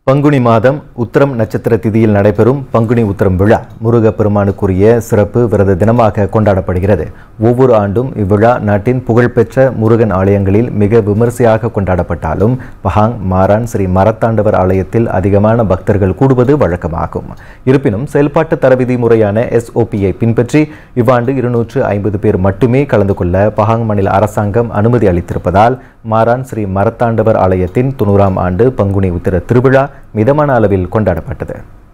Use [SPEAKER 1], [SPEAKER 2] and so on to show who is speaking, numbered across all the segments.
[SPEAKER 1] பங்குனி மாதம் உத்திரம் நட்சத்திர திதியில் நடைபெறும் பங்குனி உத்திரம் விழா முருகப்பெருமானுக்குரிய சிறப்பு விரத தினமாக கொண்டாடப்படுகிறது ஒவ்வொரு ஆண்டும் இவ்விழா நாட்டின் புகழ்பெற்ற முருகன் ஆலயங்களில் மிக விமரிசையாக கொண்டாடப்பட்டாலும் பஹாங் மாரான் ஸ்ரீ மரத்தாண்டவர் ஆலயத்தில் அதிகமான பக்தர்கள் கூடுவது வழக்கமாகும் இருப்பினும் செயல்பாட்டு தரவிதி முறையான எஸ்ஓபியை பின்பற்றி இவ்வாண்டு இருநூற்று ஐம்பது பேர் மட்டுமே கலந்து கொள்ள பஹாங் மாநில அரசாங்கம் அனுமதி அளித்திருப்பதால் மாரான் ஸ்ரீ மரத்தாண்டவர் ஆலயத்தின் தொண்ணூறாம் ஆண்டு பங்குனி உத்திர திருவிழா மிதமான அளவில் கொண்டாடப்பட்டது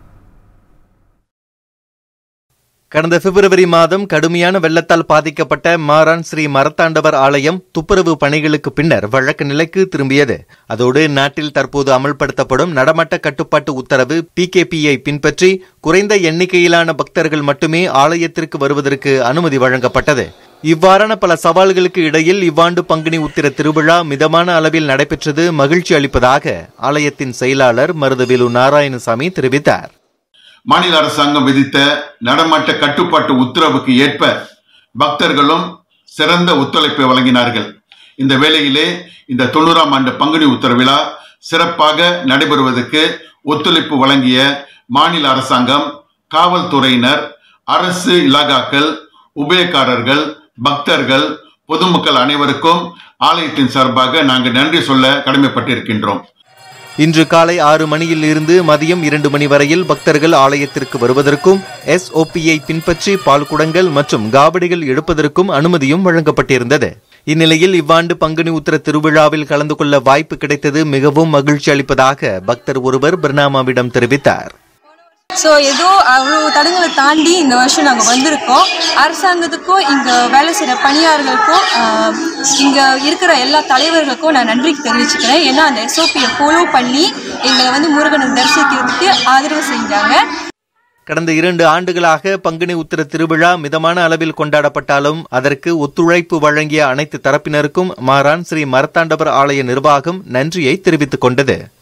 [SPEAKER 2] கடந்த பிப்ரவரி மாதம் கடுமையான வெள்ளத்தால் பாதிக்கப்பட்ட மாரான் ஸ்ரீ மரத்தாண்டவர் ஆலயம் துப்புரவு பணிகளுக்கு பின்னர் வழக்கு நிலைக்கு திரும்பியது அதோடு நாட்டில் தற்போது அமல்படுத்தப்படும் நடமட்ட கட்டுப்பாட்டு உத்தரவு பிகேபியை பின்பற்றி குறைந்த எண்ணிக்கையிலான பக்தர்கள் மட்டுமே ஆலயத்திற்கு வருவதற்கு அனுமதி வழங்கப்பட்டது இவ்வாறான பல சவால்களுக்கு இடையில் இவ்வாண்டு பங்குனி உத்திர திருவிழா மிதமான அளவில் நடைபெற்றது மகிழ்ச்சி அளிப்பதாக ஆலயத்தின் செயலாளர் மருதவேலு நாராயணசாமி தெரிவித்தார்
[SPEAKER 3] மாநில அரசாங்கம் விதித்த நடமாட்ட கட்டுப்பாட்டு உத்தரவுக்கு ஏற்ப பக்தர்களும் சிறந்த ஒத்துழைப்பை வழங்கினார்கள் இந்த வேளையிலே இந்த தொண்ணூறாம் ஆண்டு பங்குனி உத்தர விழா சிறப்பாக நடைபெறுவதற்கு ஒத்துழைப்பு வழங்கிய மாநில அரசாங்கம் காவல்துறையினர் அரசு இலாகாக்கள் உபயக்காரர்கள் பக்தர்கள் பொதுமக்கள் அனைவருக்கும் ஆலயத்தின் சார்பாக நாங்கள் நன்றி சொல்ல கடமைப்பட்டிருக்கின்றோம்
[SPEAKER 2] இன்று காலை ஆறு மணியில் இருந்து மதியம் இரண்டு மணி வரையில் பக்தர்கள் ஆலயத்திற்கு வருவதற்கும் எஸ்ஓபியை பின்பற்றி பால்குடங்கள் மற்றும் காவடிகள் எடுப்பதற்கும் அனுமதியும் வழங்கப்பட்டிருந்தது இந்நிலையில் இவ்வாண்டு பங்குனி உத்திர திருவிழாவில் கலந்து கொள்ள வாய்ப்பு கிடைத்தது மிகவும் மகிழ்ச்சி அளிப்பதாக பக்தர் ஒருவர் பர்னாமாவிடம் தெரிவித்தார்
[SPEAKER 4] ஸோ ஏதோ அவ்வளோ தடங்களை தாண்டி இந்த வருஷம் நாங்கள் வந்திருக்கோம் அரசாங்கத்துக்கும் இங்கே வேலை செய்கிற பணியாளர்களுக்கும் இங்கே இருக்கிற எல்லா தலைவர்களுக்கும் நான் நன்றி தெரிவிச்சுக்கிறேன் ஏன்னா அந்த எஸ்ஓபியை ஃபாலோ பண்ணி எங்களை வந்து முருகனை தரிசிக்கிறதுக்கு ஆதரவு செஞ்சாங்க
[SPEAKER 2] கடந்த இரண்டு ஆண்டுகளாக பங்குனி உத்திர திருவிழா மிதமான அளவில் கொண்டாடப்பட்டாலும் அதற்கு ஒத்துழைப்பு வழங்கிய அனைத்து தரப்பினருக்கும் மாரான் ஸ்ரீ மரத்தாண்டவர் ஆலய நிர்வாகம் நன்றியை தெரிவித்துக் கொண்டது